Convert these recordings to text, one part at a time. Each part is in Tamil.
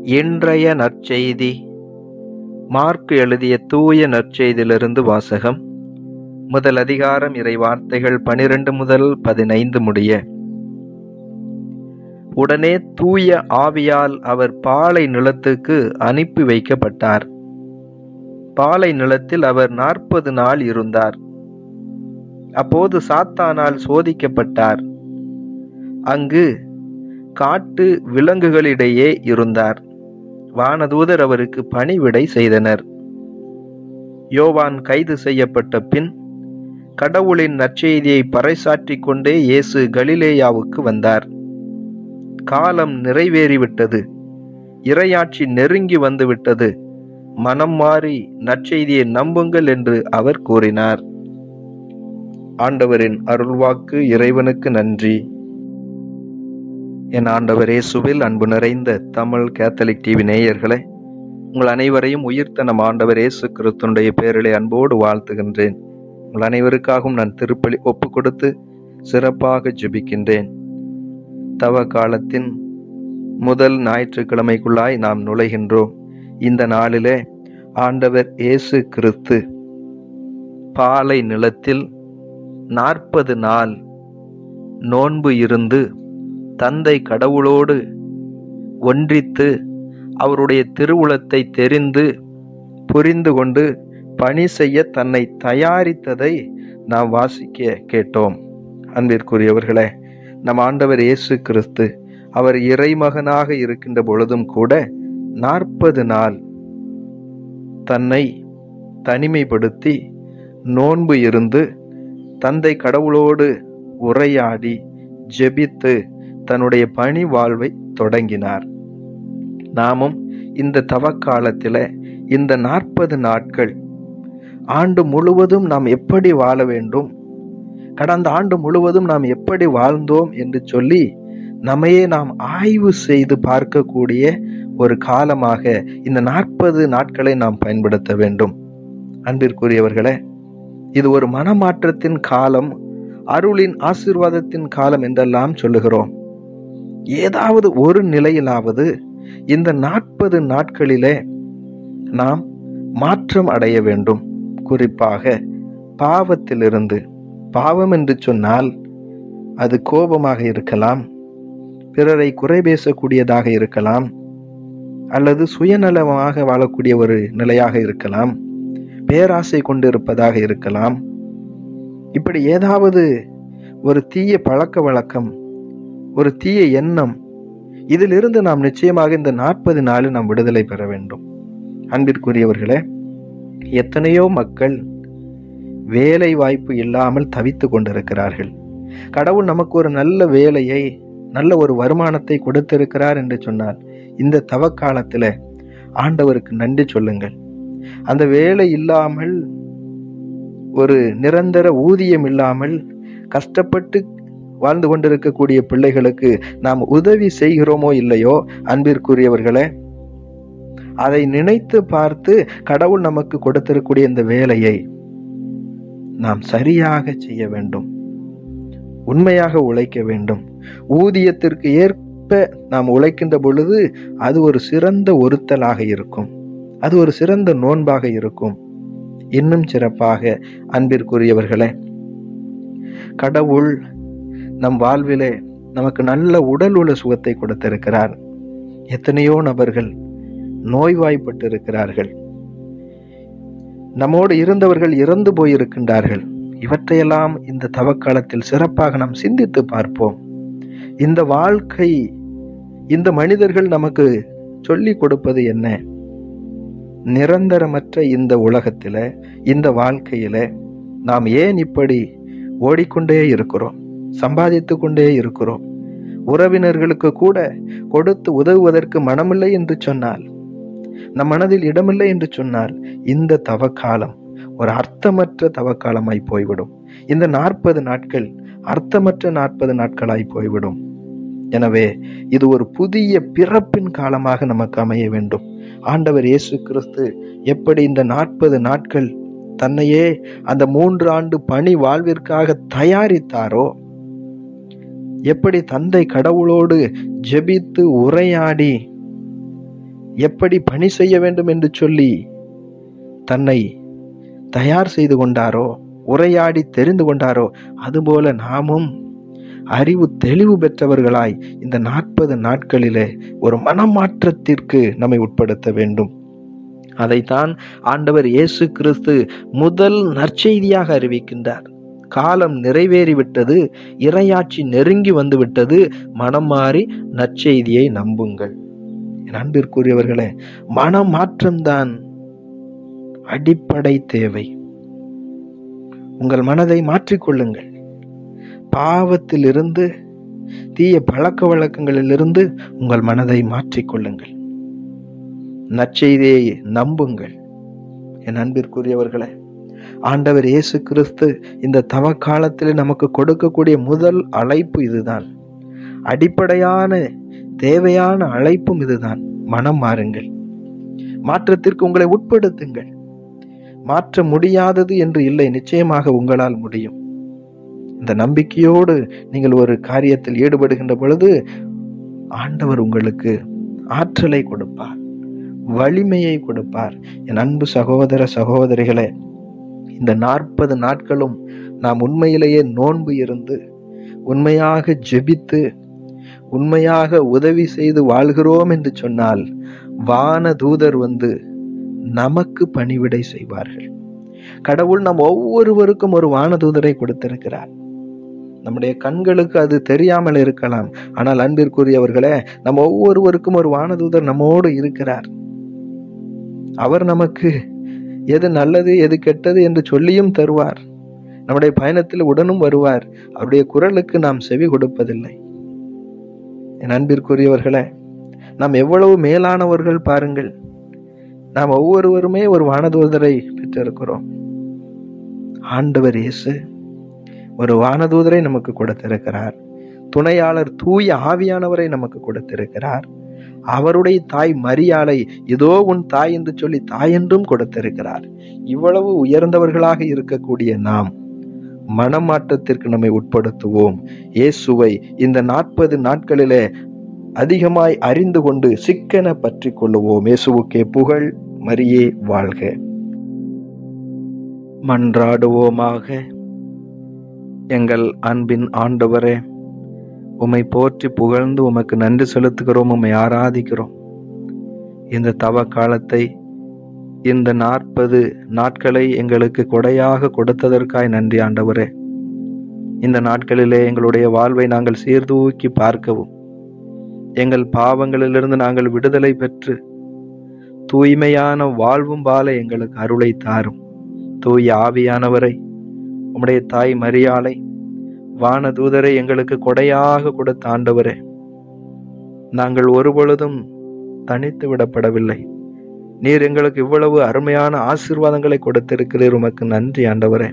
இன்றைய நற்செய்தி மார்க் எழுதிய தூய நற்செய்தியிலிருந்து வாசகம் முதல் அதிகாரம் இறை வார்த்தைகள் பனிரெண்டு முதல் பதினைந்து முடிய உடனே தூய ஆவியால் அவர் பாலை நிலத்துக்கு அனுப்பி வைக்கப்பட்டார் பாலை நிலத்தில் அவர் நாற்பது நாள் இருந்தார் அப்போது சாத்தானால் சோதிக்கப்பட்டார் அங்கு காட்டு விலங்குகளிடையே இருந்தார் வானதூதர் அவருக்கு பணிவிடை செய்தனர் யோவான் கைது செய்யப்பட்ட பின் கடவுளின் நற்செய்தியை பறைசாற்றிக் கொண்டே இயேசு கலிலேயாவுக்கு வந்தார் காலம் நிறைவேறிவிட்டது இரையாட்சி நெருங்கி வந்துவிட்டது மனம் மாறி நற்செய்தியை நம்புங்கள் என்று அவர் கூறினார் ஆண்டவரின் அருள்வாக்கு இறைவனுக்கு நன்றி என் ஆண்டவர் இயேசுவில் அன்பு நிறைந்த தமிழ் கேத்தலிக் டிவி நேயர்களே உங்கள் அனைவரையும் உயிர்த்த நம் ஆண்டவர் இயேசு கிறிஸ்துடைய பேரிலே அன்போடு வாழ்த்துகின்றேன் உங்கள் அனைவருக்காகவும் நான் திருப்பலி ஒப்பு கொடுத்து சிறப்பாக ஜெபிக்கின்றேன் தவ காலத்தின் முதல் ஞாயிற்றுக்கிழமைக்குள்ளாய் நாம் நுழைகின்றோம் இந்த நாளிலே ஆண்டவர் இயேசு கிறிஸ்து பாலை நிலத்தில் நாற்பது நாள் நோன்பு இருந்து தந்தை கடவுளோடு ஒன்றித்து அவருடைய திருவுளத்தை தெரிந்து புரிந்து கொண்டு பணி செய்ய தன்னை தயாரித்ததை நாம் வாசிக்க கேட்டோம் அன்பிற்குரியவர்களே நம் ஆண்டவர் இயேசு கிறிஸ்து அவர் இறைமகனாக இருக்கின்ற பொழுதும் கூட நாற்பது நாள் தன்னை தனிமைப்படுத்தி நோன்பு இருந்து தந்தை கடவுளோடு உரையாடி ஜெபித்து தன்னுடைய பணி வாழ்வை தொடங்கினார் நாமும் இந்த தவக்காலத்தில் இந்த நாற்பது நாட்கள் ஆண்டு முழுவதும் நாம் எப்படி வாழ வேண்டும் கடந்த ஆண்டு முழுவதும் நாம் எப்படி வாழ்ந்தோம் என்று சொல்லி நம்மையே நாம் ஆய்வு செய்து பார்க்கக்கூடிய ஒரு காலமாக இந்த நாற்பது நாட்களை நாம் பயன்படுத்த வேண்டும் அன்பிற்குரியவர்களே இது ஒரு மனமாற்றத்தின் காலம் அருளின் ஆசிர்வாதத்தின் காலம் என்றெல்லாம் சொல்லுகிறோம் ஏதாவது ஒரு நிலையிலாவது இந்த நாற்பது நாட்களிலே நாம் மாற்றம் அடைய வேண்டும் குறிப்பாக பாவத்திலிருந்து பாவம் என்று சொன்னால் அது கோபமாக இருக்கலாம் பிறரை குறை பேசக்கூடியதாக இருக்கலாம் அல்லது சுயநலமாக வாழக்கூடிய ஒரு நிலையாக இருக்கலாம் பேராசை கொண்டிருப்பதாக இருக்கலாம் இப்படி ஏதாவது ஒரு தீய பழக்க வழக்கம் ஒரு தீய எண்ணம் இதிலிருந்து நாம் நிச்சயமாக இந்த நாற்பது நாளில் நாம் விடுதலை பெற வேண்டும் அன்பிற்குரியவர்களே எத்தனையோ மக்கள் வேலை வாய்ப்பு இல்லாமல் தவித்து கொண்டிருக்கிறார்கள் கடவுள் நமக்கு ஒரு நல்ல வேலையை நல்ல ஒரு வருமானத்தை கொடுத்திருக்கிறார் என்று சொன்னால் இந்த தவக்காலத்தில் ஆண்டவருக்கு நன்றி சொல்லுங்கள் அந்த வேலை இல்லாமல் ஒரு நிரந்தர ஊதியம் இல்லாமல் கஷ்டப்பட்டு வாழ்ந்து கொண்டிருக்கக்கூடிய பிள்ளைகளுக்கு நாம் உதவி செய்கிறோமோ இல்லையோ அன்பிற்குரியவர்களே அதை நினைத்து பார்த்து கடவுள் நமக்கு கொடுத்திருக்கக்கூடிய இந்த வேலையை நாம் சரியாக செய்ய வேண்டும் உண்மையாக உழைக்க வேண்டும் ஊதியத்திற்கு ஏற்ப நாம் உழைக்கின்ற பொழுது அது ஒரு சிறந்த ஒருத்தலாக இருக்கும் அது ஒரு சிறந்த நோன்பாக இருக்கும் இன்னும் சிறப்பாக அன்பிற்குரியவர்களே கடவுள் நம் வாழ்விலே நமக்கு நல்ல உடல் உள்ள சுகத்தை கொடுத்திருக்கிறார் எத்தனையோ நபர்கள் நோய்வாய்ப்பட்டு இருக்கிறார்கள் நம்மோடு இருந்தவர்கள் இறந்து போயிருக்கின்றார்கள் இவற்றையெல்லாம் இந்த தவக்காலத்தில் சிறப்பாக நாம் சிந்தித்து பார்ப்போம் இந்த வாழ்க்கை இந்த மனிதர்கள் நமக்கு சொல்லிக் கொடுப்பது என்ன நிரந்தரமற்ற இந்த உலகத்தில் இந்த வாழ்க்கையில நாம் ஏன் இப்படி ஓடிக்கொண்டே இருக்கிறோம் சம்பாதித்து கொண்டே இருக்கிறோம் உறவினர்களுக்கு கூட கொடுத்து உதவுவதற்கு மனமில்லை என்று சொன்னால் நம் மனதில் இடமில்லை என்று சொன்னால் இந்த தவக்காலம் ஒரு அர்த்தமற்ற தவக்காலமாய் போய்விடும் இந்த நாற்பது நாட்கள் அர்த்தமற்ற நாற்பது நாட்களாய் போய்விடும் எனவே இது ஒரு புதிய பிறப்பின் காலமாக நமக்கு அமைய வேண்டும் ஆண்டவர் இயேசு கிறிஸ்து எப்படி இந்த நாற்பது நாட்கள் தன்னையே அந்த மூன்று ஆண்டு பணி வாழ்விற்காக தயாரித்தாரோ எப்படி தந்தை கடவுளோடு ஜெபித்து உரையாடி எப்படி பணி செய்ய வேண்டும் என்று சொல்லி தன்னை தயார் செய்து கொண்டாரோ உரையாடி தெரிந்து கொண்டாரோ அதுபோல நாமும் அறிவு தெளிவு பெற்றவர்களாய் இந்த நாற்பது நாட்களிலே ஒரு மனமாற்றத்திற்கு நம்மை உட்படுத்த வேண்டும் அதைத்தான் ஆண்டவர் இயேசு கிறிஸ்து முதல் நற்செய்தியாக அறிவிக்கின்றார் காலம் நிறைவேறிவிட்டது இரையாட்சி நெருங்கி வந்து விட்டது மனம் மாறி நற்செய்தியை நம்புங்கள் என் அன்பிற்குரியவர்களே மனமாற்றம்தான் அடிப்படை தேவை உங்கள் மனதை மாற்றிக்கொள்ளுங்கள் பாவத்திலிருந்து தீய பழக்க வழக்கங்களிலிருந்து உங்கள் மனதை மாற்றிக்கொள்ளுங்கள் நற்செய்தியை நம்புங்கள் என் அன்பிற்குரியவர்களே ஆண்டவர் இயேசு கிறிஸ்து இந்த தவ காலத்தில் நமக்கு கொடுக்கக்கூடிய முதல் அழைப்பு இதுதான் அடிப்படையான தேவையான அழைப்பும் இதுதான் மனம் மாறுங்கள் மாற்றத்திற்கு உங்களை உட்படுத்துங்கள் மாற்ற முடியாதது என்று இல்லை நிச்சயமாக உங்களால் முடியும் இந்த நம்பிக்கையோடு நீங்கள் ஒரு காரியத்தில் ஈடுபடுகின்ற பொழுது ஆண்டவர் உங்களுக்கு ஆற்றலை கொடுப்பார் வலிமையை கொடுப்பார் என் அன்பு சகோதர சகோதரிகளே இந்த நாற்பது நாட்களும் நாம் உண்மையிலேயே நோன்பு இருந்து உண்மையாக ஜெபித்து உண்மையாக உதவி செய்து வாழ்கிறோம் என்று சொன்னால் வான தூதர் வந்து நமக்கு பணிவிடை செய்வார்கள் கடவுள் நம் ஒவ்வொருவருக்கும் ஒரு வானதூதரை கொடுத்திருக்கிறார் நம்முடைய கண்களுக்கு அது தெரியாமல் இருக்கலாம் ஆனால் அன்பிற்குரியவர்களே நம்ம ஒவ்வொருவருக்கும் ஒரு வானதூதர் நம்மோடு இருக்கிறார் அவர் நமக்கு எது நல்லது எது கெட்டது என்று சொல்லியும் தருவார் நம்முடைய பயணத்தில் உடனும் வருவார் அவருடைய குரலுக்கு நாம் செவி கொடுப்பதில்லை என் அன்பிற்குரியவர்களே நாம் எவ்வளவு மேலானவர்கள் பாருங்கள் நாம் ஒவ்வொருவருமே ஒரு வானதூதரை பெற்றிருக்கிறோம் ஆண்டவர் இயேசு ஒரு வானதூதரை நமக்கு கொடுத்திருக்கிறார் துணையாளர் தூய ஆவியானவரை நமக்கு கொடுத்திருக்கிறார் அவருடைய தாய் மரியாளை இதோ உன் தாய் என்று சொல்லி தாய் என்றும் கொடுத்திருக்கிறார் இவ்வளவு உயர்ந்தவர்களாக இருக்கக்கூடிய நாம் மனமாற்றத்திற்கு நம்மை உட்படுத்துவோம் இயேசுவை இந்த நாற்பது நாட்களிலே அதிகமாய் அறிந்து கொண்டு சிக்கன பற்றி கொள்ளுவோம் இயேசுவுக்கே புகழ் மரியே வாழ்க மன்றாடுவோமாக எங்கள் அன்பின் ஆண்டவரே உம்மை போற்றி புகழ்ந்து உமக்கு நன்றி செலுத்துகிறோம் உம்மை ஆராதிக்கிறோம் இந்த தவ காலத்தை இந்த நாற்பது நாட்களை எங்களுக்கு கொடையாக கொடுத்ததற்காய் நன்றி ஆண்டவரே இந்த நாட்களிலே எங்களுடைய வாழ்வை நாங்கள் சீர்தூக்கி பார்க்கவும் எங்கள் பாவங்களிலிருந்து நாங்கள் விடுதலை பெற்று தூய்மையான வாழ்வும் வாழ எங்களுக்கு அருளை தாரும் தூய ஆவியானவரை உம்முடைய தாய் மரியாளை வானதூதரை எங்களுக்கு கொடையாக கொடுத்த ஆண்டவரே நாங்கள் ஒருபொழுதும் தனித்து விடப்படவில்லை நீர் எங்களுக்கு இவ்வளவு அருமையான ஆசீர்வாதங்களை கொடுத்திருக்கிறீர் உமக்கு நன்றி ஆண்டவரே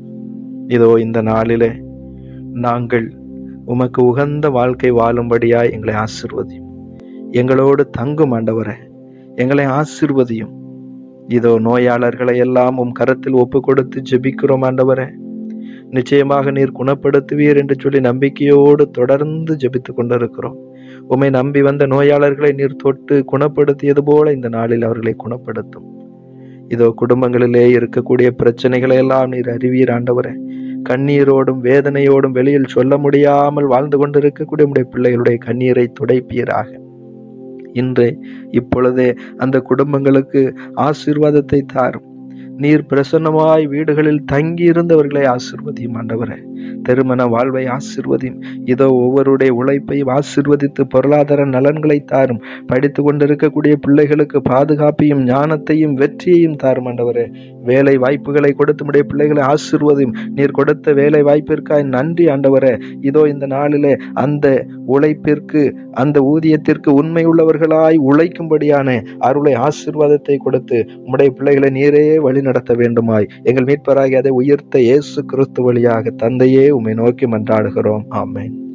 இதோ இந்த நாளிலே நாங்கள் உமக்கு உகந்த வாழ்க்கை வாழும்படியாய் எங்களை ஆசிர்வதியும் எங்களோடு தங்கும் ஆண்டவரே எங்களை ஆசிர்வதியும் இதோ நோயாளர்களை எல்லாம் உம் கரத்தில் ஒப்பு கொடுத்து ஜெபிக்கிறோம் ஆண்டவரே நிச்சயமாக நீர் குணப்படுத்துவீர் என்று சொல்லி நம்பிக்கையோடு தொடர்ந்து ஜெபித்து கொண்டிருக்கிறோம் உம்மை நம்பி வந்த நோயாளர்களை நீர் தொட்டு குணப்படுத்தியது போல இந்த நாளில் அவர்களை குணப்படுத்தும் இதோ குடும்பங்களிலே இருக்கக்கூடிய பிரச்சனைகளை எல்லாம் நீர் அறிவீர் ஆண்டவரே கண்ணீரோடும் வேதனையோடும் வெளியில் சொல்ல முடியாமல் வாழ்ந்து கொண்டிருக்கக்கூடிய உடைய பிள்ளைகளுடைய கண்ணீரை துடைப்பீராக இன்றே இப்பொழுதே அந்த குடும்பங்களுக்கு ஆசீர்வாதத்தை தாரும் நீர் பிரசன்னமாய் வீடுகளில் தங்கி இருந்தவர்களை ஆசிர்வதியும் ஆண்டவரே திருமண வாழ்வை ஆசிர்வதியும் இதோ ஒவ்வொருடைய உழைப்பையும் ஆசிர்வதித்து பொருளாதார நலன்களை தாரும் படித்து கொண்டிருக்கக்கூடிய பிள்ளைகளுக்கு பாதுகாப்பையும் ஞானத்தையும் வெற்றியையும் தாரும் ஆண்டவரே வேலை வாய்ப்புகளை கொடுத்து உடைய பிள்ளைகளை ஆசிர்வதியும் நீர் கொடுத்த வேலை வாய்ப்பிற்காய் நன்றி ஆண்டவரே இதோ இந்த நாளிலே அந்த உழைப்பிற்கு அந்த ஊதியத்திற்கு உண்மை உள்ளவர்களாய் உழைக்கும்படியான அருளை ஆசிர்வாதத்தை கொடுத்து உம்முடைய பிள்ளைகளை நீரே வழி நடத்த வேண்டுமாய் எங்கள் மீட்பராகி அதை உயர்த்த இயேசு கிறிஸ்து வழியாக தந்தையே உம்மை நோக்கி மன்றாடுகிறோம் ஆமென்